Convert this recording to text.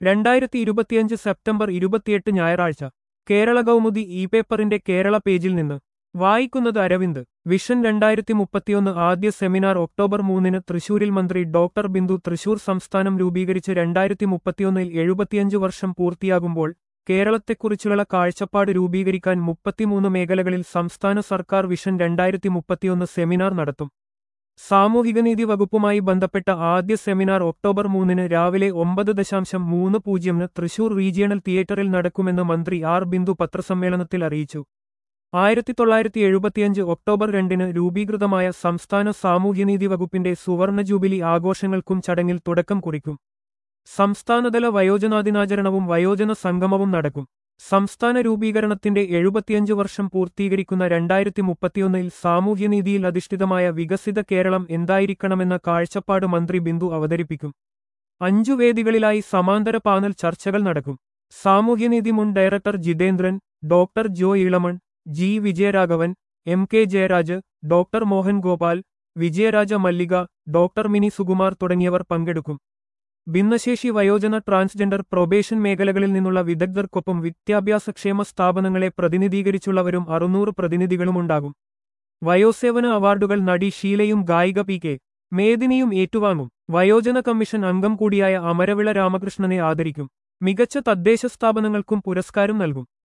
രണ്ടായിരത്തി ഇരുപത്തിയഞ്ച് സെപ്റ്റംബർ ഇരുപത്തിയെട്ട് ഞായറാഴ്ച കേരള കൗമുദി ഇ പേപ്പറിന്റെ കേരള പേജിൽ നിന്ന് വായിക്കുന്നത് അരവിന്ദ് വിഷൻ രണ്ടായിരത്തി മുപ്പത്തിയൊന്ന് ആദ്യ സെമിനാർ ഒക്ടോബർ മൂന്നിന് തൃശൂരിൽ മന്ത്രി ഡോക്ടർ ബിന്ദു തൃശൂർ സംസ്ഥാനം രൂപീകരിച്ച് രണ്ടായിരത്തി മുപ്പത്തിയൊന്നിൽ എഴുപത്തിയഞ്ച് വർഷം പൂർത്തിയാകുമ്പോൾ കേരളത്തെക്കുറിച്ചുള്ള കാഴ്ചപ്പാട് രൂപീകരിക്കാൻ മുപ്പത്തിമൂന്ന് മേഖലകളിൽ സംസ്ഥാന സർക്കാർ വിഷൻ രണ്ടായിരത്തി മുപ്പത്തിയൊന്ന് സെമിനാർ നടത്തും സാമൂഹികനീതി വകുപ്പുമായി ബന്ധപ്പെട്ട ആദ്യ സെമിനാർ ഒക്ടോബർ മൂന്നിന് രാവിലെ ഒമ്പത് ദശാംശം മൂന്ന് പൂജ്യമിന് തൃശൂർ റീജിയണൽ തിയേറ്ററിൽ നടക്കുമെന്ന് മന്ത്രി ആർ ബിന്ദു പത്രസമ്മേളനത്തിൽ അറിയിച്ചു ആയിരത്തി തൊള്ളായിരത്തി എഴുപത്തിയഞ്ച് ഒക്ടോബർ രണ്ടിന് രൂപീകൃതമായ സംസ്ഥാന സാമൂഹ്യനീതി വകുപ്പിന്റെ സുവർണ ജൂബിലി ആഘോഷങ്ങൾക്കും ചടങ്ങിൽ തുടക്കം കുറിക്കും സംസ്ഥാനതല വയോജനാദിനാചരണവും വയോജന സംഗമവും നടക്കും സംസ്ഥാന രൂപീകരണത്തിന്റെ എഴുപത്തിയഞ്ച് വർഷം പൂർത്തീകരിക്കുന്ന രണ്ടായിരത്തി മുപ്പത്തിയൊന്നിൽ സാമൂഹ്യനീതിയിൽ അധിഷ്ഠിതമായ വികസിത കേരളം എന്തായിരിക്കണമെന്ന കാഴ്ചപ്പാട് മന്ത്രി ബിന്ദു അവതരിപ്പിക്കും അഞ്ചു വേദികളിലായി സമാന്തര പാനൽ ചർച്ചകൾ നടക്കും സാമൂഹ്യനീതി മുൻ director Jithendran doctor Jo Ilamon G Vijayaraghavan M K Jayaraj doctor Mohan Gopal Vijayaraja Mallika doctor Mini Sukumar തുടങ്ങിയവർ പങ്കെടുക്കും ഭിന്നശേഷി വയോജന ട്രാൻസ്ജെൻഡർ പ്രൊബേഷൻ മേഖലകളിൽ നിന്നുള്ള വിദഗ്ധർക്കൊപ്പം വിദ്യാഭ്യാസക്ഷേമ സ്ഥാപനങ്ങളെ പ്രതിനിധീകരിച്ചുള്ളവരും അറുന്നൂറ് പ്രതിനിധികളുമുണ്ടാകും വയോസേവന അവാർഡുകൾ നടി ഷീലയും ഗായിക പി കെ മേദിനിയും ഏറ്റുവാങ്ങും വയോജന കമ്മീഷൻ അംഗം കൂടിയായ അമരവിള രാമകൃഷ്ണനെ ആദരിക്കും മികച്ച തദ്ദേശ സ്ഥാപനങ്ങൾക്കും പുരസ്കാരം നൽകും